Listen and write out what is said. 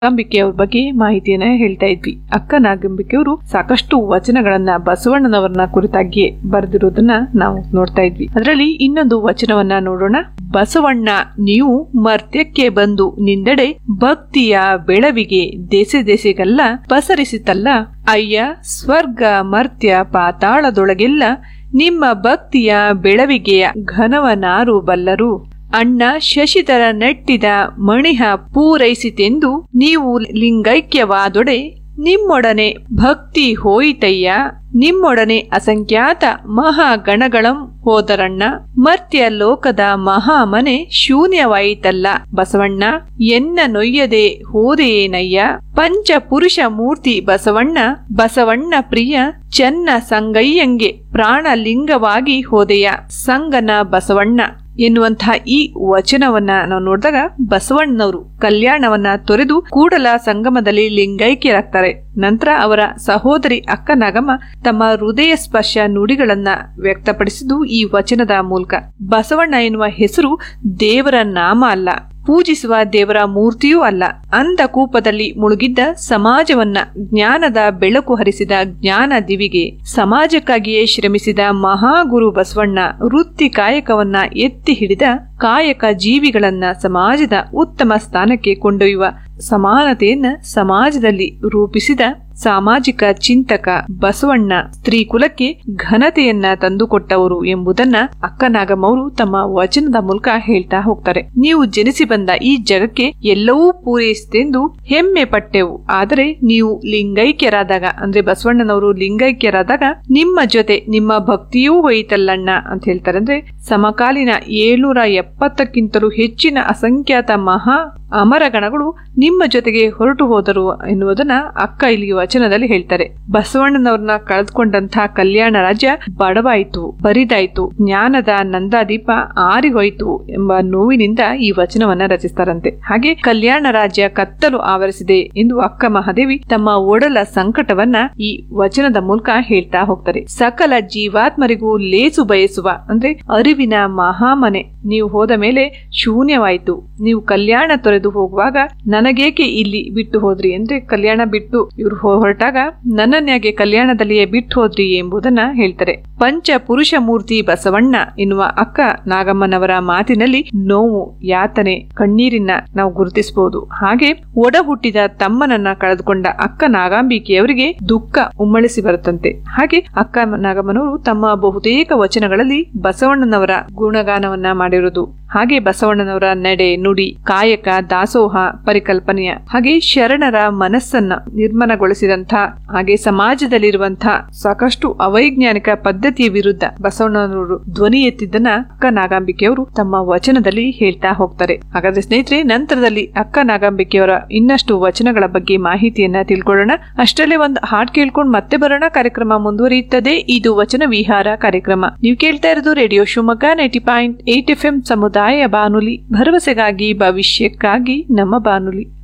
ನಾಗಂಬಿಕೆ ಅವ್ರ ಬಗ್ಗೆ ಮಾಹಿತಿಯನ್ನ ಹೇಳ್ತಾ ಇದ್ವಿ ಅಕ್ಕ ನಾಗಂಬಿಕೆ ಅವರು ಸಾಕಷ್ಟು ವಚನಗಳನ್ನ ಬಸವಣ್ಣನವರನ್ನ ಕುರಿತಾಗಿ ಬರೆದಿರೋದನ್ನ ನಾವು ನೋಡ್ತಾ ಇದ್ವಿ ಅದರಲ್ಲಿ ಇನ್ನೊಂದು ವಚನವನ್ನ ನೋಡೋಣ ಬಸವಣ್ಣ ನೀವು ಮರ್ತ್ಯಕ್ಕೆ ಬಂದು ನಿಂದೆಡೆ ಭಕ್ತಿಯ ಬೆಳವಿಗೆ ದೆಸೆ ದೆಸೆಗೆಲ್ಲ ಪಸರಿಸಿತಲ್ಲ ಅಯ್ಯ ಸ್ವರ್ಗ ಮರ್ತ್ಯ ಪಾತಾಳದೊಳಗೆಲ್ಲ ನಿಮ್ಮ ಭಕ್ತಿಯ ಬೆಳವಿಗೆಯ ಘನವನಾರು ಬಲ್ಲರು ಅಣ್ಣ ಶಶಿಧರ ನೆಟ್ಟಿದ ಮಣಿಹ ಪೂರೈಸಿತೆಂದು ನೀವು ಲಿಂಗೈಕ್ಯವಾದೊಡೆ ನಿಮ್ಮೊಡನೆ ಭಕ್ತಿ ಹೋಯಿತಯ್ಯ ನಿಮ್ಮೊಡನೆ ಅಸಂಖ್ಯಾತ ಮಹಾಗಣಗಳಂ ಹೋದರಣ್ಣ ಮರ್ತ್ಯ ಲೋಕದ ಮಹಾಮನೆ ಶೂನ್ಯವಾಯಿತಲ್ಲ ಬಸವಣ್ಣ ಎನ್ನ ನೊಯ್ಯದೆ ಹೋದೆಯೇನಯ್ಯ ಪಂಚ ಪುರುಷ ಮೂರ್ತಿ ಬಸವಣ್ಣ ಬಸವಣ್ಣ ಪ್ರಿಯ ಚೆನ್ನ ಸಂಗಯ್ಯಂಗೆ ಪ್ರಾಣಲಿಂಗವಾಗಿ ಹೋದೆಯ ಸಂಗನ ಬಸವಣ್ಣ ಎನ್ನುವಂತಹ ಈ ವಚನವನ್ನ ನಾವು ನೋಡಿದಾಗ ಬಸವಣ್ಣನವರು ಕಲ್ಯಾಣವನ್ನ ತೊರೆದು ಕೂಡಲ ಸಂಗಮದಲ್ಲಿ ಲಿಂಗೈಕ್ಯರಾಗ್ತಾರೆ ನಂತರ ಅವರ ಸಹೋದರಿ ಅಕ್ಕ ನಾಗಮ್ಮ ತಮ್ಮ ಹೃದಯ ಸ್ಪರ್ಶ ನುಡಿಗಳನ್ನ ವ್ಯಕ್ತಪಡಿಸಿದ್ದು ಈ ವಚನದ ಮೂಲಕ ಬಸವಣ್ಣ ಎನ್ನುವ ಹೆಸರು ದೇವರ ನಾಮ ಅಲ್ಲ ಪೂಜಿಸುವ ದೇವರ ಮೂರ್ತಿಯೂ ಅಲ್ಲ ಅಂಧ ಕೂಪದಲ್ಲಿ ಮುಳುಗಿದ್ದ ಸಮಾಜವನ್ನ ಜ್ಞಾನದ ಬೆಳಕು ಹರಿಸಿದ ಜ್ಞಾನ ದಿವಿಗೆ ಸಮಾಜಕ್ಕಾಗಿಯೇ ಶ್ರಮಿಸಿದ ಮಹಾಗುರು ಬಸವಣ್ಣ ವೃತ್ತಿ ಕಾಯಕವನ್ನ ಎತ್ತಿ ಹಿಡಿದ ಕಾಯಕ ಜೀವಿಗಳನ್ನ ಸಮಾಜದ ಉತ್ತಮ ಸ್ಥಾನಕ್ಕೆ ಕೊಂಡೊಯ್ಯುವ ಸಮಾನತೆಯನ್ನ ಸಮಾಜದಲ್ಲಿ ರೂಪಿಸಿದ ಸಾಮಾಜಿಕ ಚಿಂತಕ ಬಸವಣ್ಣ ಸ್ತ್ರೀ ಕುಲಕ್ಕೆ ಘನತೆಯನ್ನ ತಂದುಕೊಟ್ಟವರು ಎಂಬುದನ್ನ ಅಕ್ಕನಾಗಮ್ಮವರು ತಮ್ಮ ವಚನದ ಮೂಲಕ ಹೇಳ್ತಾ ಹೋಗ್ತಾರೆ ನೀವು ಜನಿಸಿ ಬಂದ ಈ ಜಗಕ್ಕೆ ಎಲ್ಲವೂ ಪೂರೈಸಿತೆಂದು ಹೆಮ್ಮೆ ಪಟ್ಟೆವು ಆದರೆ ನೀವು ಲಿಂಗೈಕ್ಯರಾದಾಗ ಅಂದ್ರೆ ಬಸವಣ್ಣನವರು ಲಿಂಗೈಕ್ಯರಾದಾಗ ನಿಮ್ಮ ಜೊತೆ ನಿಮ್ಮ ಭಕ್ತಿಯೂ ಹೋಯಿತಲ್ಲಣ್ಣ ಅಂತ ಹೇಳ್ತಾರೆ ಅಂದ್ರೆ ಸಮಕಾಲೀನ ಏಳ್ನೂರ ಎಪ್ಪತ್ತಕ್ಕಿಂತಲೂ ಹೆಚ್ಚಿನ ಅಸಂಖ್ಯಾತ ಮಹಾ ಅಮರಗಣಗಳು ನಿಮ್ಮ ಜೊತೆಗೆ ಹೊರಟು ಹೋದರು ಎನ್ನುವುದನ್ನ ಅಕ್ಕ ಇಲ್ಲಿ ವಚನದಲ್ಲಿ ಹೇಳ್ತಾರೆ ಬಸವಣ್ಣನವ್ರನ್ನ ಕಳೆದುಕೊಂಡಂತಹ ಕಲ್ಯಾಣ ರಾಜ್ಯ ಬಡವಾಯಿತು ಬರಿದಾಯ್ತು ಜ್ಞಾನದ ನಂದಾದೀಪ ಆರಿಹೋಯ್ತು ಎಂಬ ನೋವಿನಿಂದ ಈ ವಚನವನ್ನ ರಚಿಸ್ತಾರಂತೆ ಹಾಗೆ ಕಲ್ಯಾಣ ರಾಜ್ಯ ಕತ್ತಲು ಆವರಿಸಿದೆ ಎಂದು ಅಕ್ಕ ಮಹಾದೇವಿ ತಮ್ಮ ಒಡಲ ಸಂಕಟವನ್ನ ಈ ವಚನದ ಮೂಲಕ ಹೇಳ್ತಾ ಹೋಗ್ತಾರೆ ಸಕಲ ಜೀವಾತ್ಮರಿಗೂ ಲೇಸು ಬಯಸುವ ಅಂದ್ರೆ ಅರಿವಿನ ಮಹಾಮನೆ ನೀವು ಹೋದ ಮೇಲೆ ಶೂನ್ಯವಾಯಿತು ನೀವು ಕಲ್ಯಾಣ ತೊರೆದು ಹೋಗುವಾಗ ನನಗೇಕೆ ಇಲ್ಲಿ ಬಿಟ್ಟು ಹೋದ್ರಿ ಅಂದ್ರೆ ಕಲ್ಯಾಣ ಬಿಟ್ಟು ಇವ್ರು ಹೊರಟಾಗ ನನ್ನನ್ಯಾಗೆ ಕಲ್ಯಾಣದಲ್ಲಿಯೇ ಬಿಟ್ಟು ಹೋದ್ರಿ ಎಂಬುದನ್ನ ಹೇಳ್ತಾರೆ ಪಂಚ ಪುರುಷ ಮೂರ್ತಿ ಬಸವಣ್ಣ ಎನ್ನುವ ಅಕ್ಕ ನಾಗಮ್ಮನವರ ಮಾತಿನಲ್ಲಿ ನೋವು ಯಾತನೆ ಕಣ್ಣೀರಿನ ನಾವು ಗುರುತಿಸಬಹುದು ಹಾಗೆ ಒಡ ಹುಟ್ಟಿದ ತಮ್ಮನನ್ನ ಕಳೆದುಕೊಂಡ ಅಕ್ಕ ನಾಗಾಂಬಿಕೆಯವರಿಗೆ ದುಃಖ ಉಮ್ಮಳಿಸಿ ಬರುತ್ತಂತೆ ಹಾಗೆ ಅಕ್ಕ ನಾಗಮ್ಮನವರು ತಮ್ಮ ಬಹುತೇಕ ವಚನಗಳಲ್ಲಿ ಬಸವಣ್ಣನವರ ಗುಣಗಾನವನ್ನ ಮಾಡಿರುವುದು ಹಾಗೆ ಬಸವಣ್ಣನವರ ನಡೆ ನುಡಿ ಕಾಯಕ ದಾಸೋಹ ಪರಿಕಲ್ಪನೆಯ ಹಾಗೆ ಶರಣರ ಮನಸ್ಸನ್ನ ನಿರ್ಮಲಗೊಳಿಸಿದಂಥ ಹಾಗೆ ಸಮಾಜದಲ್ಲಿರುವಂತಹ ಸಾಕಷ್ಟು ಅವೈಜ್ಞಾನಿಕ ಪದ್ಧತಿಯ ವಿರುದ್ಧ ಬಸವಣ್ಣನವರು ಧ್ವನಿ ಎತ್ತಿದ್ದನ್ನ ಅಕ್ಕ ನಾಗಾಂಬಿಕೆಯವರು ತಮ್ಮ ವಚನದಲ್ಲಿ ಹೇಳ್ತಾ ಹೋಗ್ತಾರೆ ಹಾಗಾದ್ರೆ ಸ್ನೇಹಿತರೆ ನಂತರದಲ್ಲಿ ಅಕ್ಕ ನಾಗಾಂಬಿಕೆಯವರ ಇನ್ನಷ್ಟು ವಚನಗಳ ಬಗ್ಗೆ ಮಾಹಿತಿಯನ್ನ ತಿಳ್ಕೊಳ್ಳೋಣ ಅಷ್ಟರಲ್ಲೇ ಒಂದು ಹಾಡ್ ಕೇಳ್ಕೊಂಡು ಮತ್ತೆ ಬರೋಣ ಕಾರ್ಯಕ್ರಮ ಮುಂದುವರಿಯುತ್ತದೆ ಇದು ವಚನ ವಿಹಾರ ಕಾರ್ಯಕ್ರಮ ನೀವು ಕೇಳ್ತಾ ಇರೋದು radio Shivamogga ninety point eight F M ಸಮುದಾಯ ಬಾನುಲಿ ಭರವಸೆಗಾಗಿ ಭವಿಷ್ಯಕ್ಕಾಗಿ ನಮ್ಮ ಬಾನುಲಿ